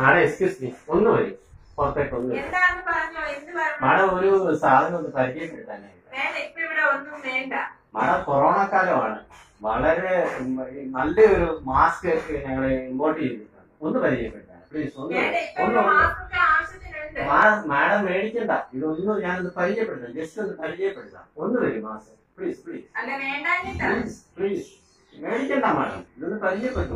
madam excuse me ഒന്ന് വരും പുറത്തേക്ക് ഒന്ന് വരും എന്താന്ന് പറഞ്ഞോ എന്ത് പറഞ്ഞു മാഡം ഒരു സാധനം ഒന്ന് പരിചയപ്പെടുത്താനായിട്ട് വേണ്ട ഇപ്പൊ ഇവിടെ ഒന്നും വേണ്ട മാഡം കൊറോണ കാലമാണ് വളരെ ഉം, നല്ലൊരു മാസ്ക് ഞങ്ങൾ ഇമ്പോർട്ട് ചെയ്തിട്ടുണ്ട് ഒന്ന് പരിചയപ്പെടുത്താൻ പ്ലീസ് ഒന്ന് വേണ്ട ഇപ്പൊ ഒന്ന് ഇവിടെ ഒന്ന് മാസ്ക് ഒക്കെ ആവശ്യത്തിനുണ്ട് മാഡം മാഡം മേടിക്കണ്ട ഇതൊന്ന് ഞാനൊന്ന് പരിചയപ്പെടുത്താം ജസ്റ്റ് ഒന്ന് പരിചയപ്പെടുത്താം ഒന്ന് വരും മാസം പ്ലീസ് പ്ലീസ് അല്ല വേണ്ടാഞ്ഞിട്ടാ പ്ലീസ് പ്ലീസ് മേടിക്കണ്ട മാഡം ഇതൊന്ന് പരിചയപ്പെട്ടു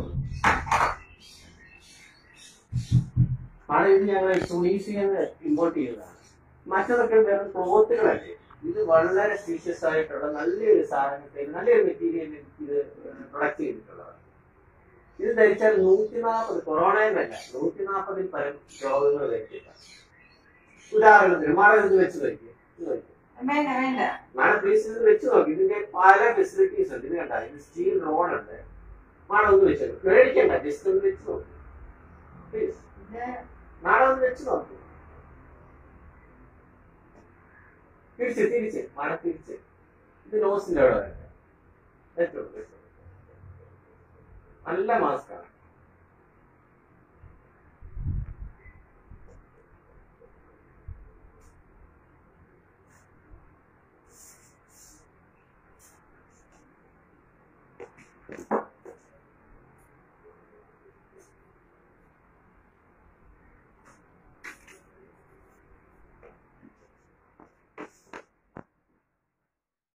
മാഡം ഇത് ഞങ്ങൾ തുണീസിൽ നിന്ന് ഇമ്പോർട്ട് ചെയ്തതാണ് മറ്റതൊക്കെ വേറെ ക്ലോത്തുകളല്ലേ ഇത് വളരെ സ്പീഷ്യസ് ആയിട്ടുള്ള നല്ലൊരു സാധനത്തിൽ നല്ലൊരു മെറ്റീരിയൽ ഇത് പ്രൊഡക്റ്റ് ചെയ്തിട്ടുള്ളതാണ് ഇത് ധരിച്ചാൽ നൂറ്റി നാൽപ്പത് കൊറോണയെന്നല്ല നൂറ്റി നാൽപ്പതിൽ പരം രോഗങ്ങൾ ധരിച്ചില്ല ഉദാഹരണത്തിന് മാഡം ഇത് വെച്ച് ധരിക്കും ഇത് ധരിക്കും വേണ്ട വേണ്ട മാഡം പ്ലീസ് ഇത് വെച്ച് നോക്കി ഇതിന്റെ പല ഫെസിലിറ്റീസ് ഉണ്ട് ഇത് കണ്ട ഇത് സ്റ്റീൽ റോഡ് ഉണ്ട് മാഡം ഒന്ന് വെച്ചു മേടിക്കണ്ട ജസ്റ്റ് ഒന്ന് വെച്ച് നോക്കി പ്ലീസ് ഇത് മാഡം ഒന്ന് വെച്ച് നോക്കി തിരിച്ച് തിരിച്ച് മാഡം തിരിച്ച് ഇത് നോസിന്റെ അവിടെ വരട്ടെ വെച്ചോളൂ വെച്ചോളൂ നല്ല മാസ്കാണ്